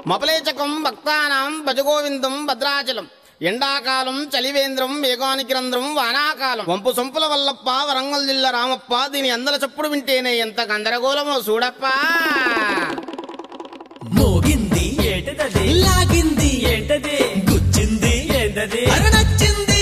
మపలేచకం భక్తానాం భజగోవిందం భద్రాచలం ఎండాకాలం చలివేంద్రం వేగానికి రంధ్రం వానాకాలం వంపు సొంపుల వల్లప్ప వరంగల్ జిల్లా రామప్ప దీని అందల చప్పుడు వింటేనే ఎంత గందరగోళమో చూడప్పా మోగింది ఏంటది లాగింది ఏంటది గుచ్చింది ఏంటది అరణచ్చింది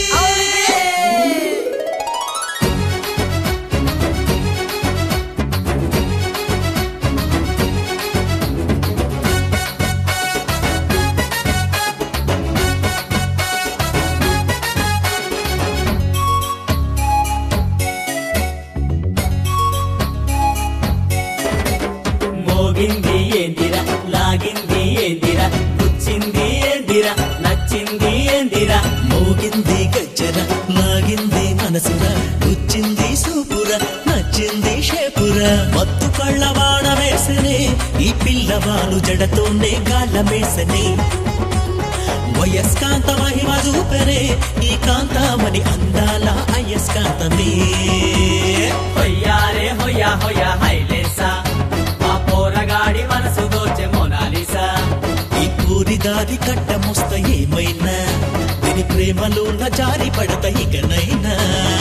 మోగింది ఏందిరా లాగింది ఏందిరా పుచ్చింది ఏందిరా నచ్చింది ఏందిరా మోగింది గజ్జర లాగింది మనసుర గుచ్చింది సూపుర నచ్చింది షేపుర మత్తు కళ్ళవాడ వేసనే ఈ పిల్లవాడు జడతోనే గాళ్ళమేసనే వయస్కాంత మహిమ చూపెనే ఈ కాంతామణి అందాల అయస్కాంతమే హొయ్యారే హొయ్యా హొయ్యా హైలేసా మా పోరగాడి మనసు దోచె మోనాలిసా ఈ పూరి దారి కట్టమొస్త ఏమైనా దీని ప్రేమలో జారి పడత ఇకనైనా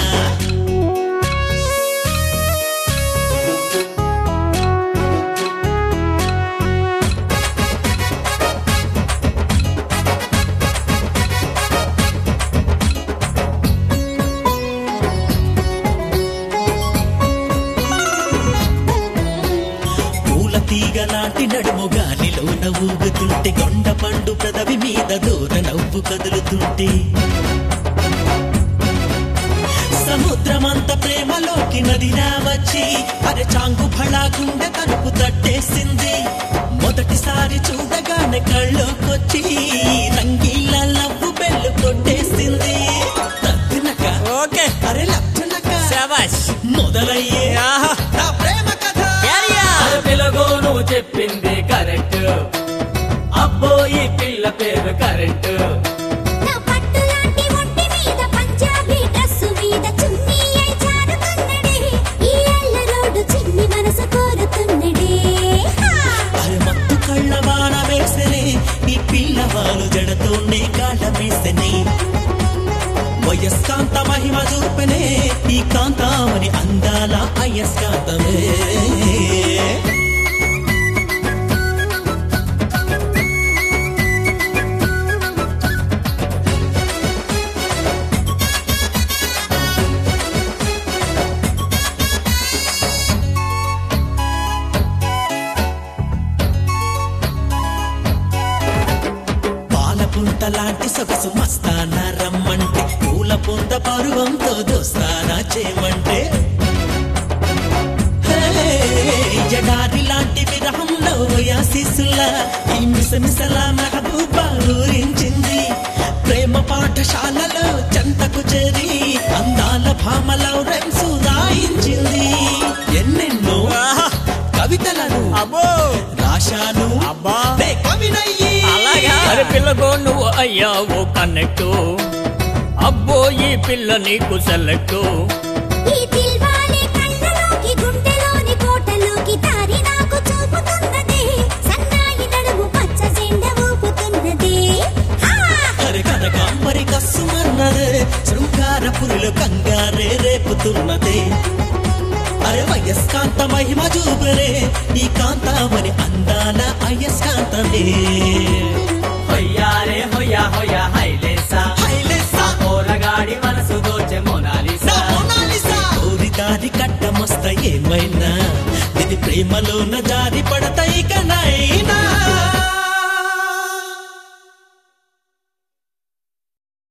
పూల తీగ లాంటి నడుము గాలిలోన ఊగుతుంటే కొండ పండు పెదవి మీద దూర నవ్వు కదులుతుంటే సముద్రమంత ప్రేమలోకి నదిలా వచ్చి అరే చాంగు ఫళా గుండె తలుపు తట్టేసింది మొదటిసారి చూడగానే కళ్ళోకొచ్చి రంగీల లవ్వు బెల్లు కొట్టేసింది లత్తునక ఓకే అరే లత్తునక శబాష్ మొదలయ్యే నా ప్రేమ కథ పిల్లగో నువ్వు చెప్పింది కరెక్ట్ అబ్బో ఈ పిల్ల పేరు కరెక్ట్ నా పట్టులాంటి ఒంటి మీద పంజాబీ డ్రెస్సు మీద చున్నీ అయి జారుతున్నడే ఈ ఎల్ల రోడ్డు చిన్ని మనసు కోరుతున్నడే హా! అరే మత్తు కళ్ళ వాన వేసనే ఈ పిల్లవాళ్ళు జడతోనే కాళ్ళ వేసనే వయస్కాంత మహిమ చూపనే ఈ కాంతామని అందాల అయస్కాంతమే పాల పుంత లాంటి సొగసు మస్తానా రమ్మంటే పూల పుంత పరువంతో దోస్తానా చేమంటే హే, జడారి లాంటి విరహంలో యాసిసులా ఈ మిసమిసల మహబూబా ఊరించింది ప్రేమ పాఠశాలలో చెంతకు చేరి అందాల భామలో రెమ్సు రాయించింది ఎన్నెన్నో కవితలను అబ్బో రాశాను అబ్బా నే కవినయ్యి అరే పిల్లగో నువ్వు అయ్యావు కన్నెక్టు అబ్బో ఈ పిల్ల నీకు సెలెక్టు ఈ దిల్వాలే కళ్ళలోకి గుండెలోని కోటలోకి దారి నాకు చూపుతున్నదే సన్నాయి నడుము పచ్చ జెండ ఊపుతున్నదే హా! అరే కనకాంబరి కస్సుమన్నదే శృంగార పురిలో కంగారే రేపుతున్నదే అరే వయస్కాంత మహిమ చూపరే ఈ కాంతామని అందాల అయస్కాంతమే హొయ్యారే హొయ్యా హొయ్యా హైలేసా హైలేసా పోరగాడి మనసు దోచె మోనాలిసా నా మోనాలిసా. కోరి దారి కట్టమొస్త ఏమైనా ఇది ప్రేమలోన జారి పడతాయి కనైనా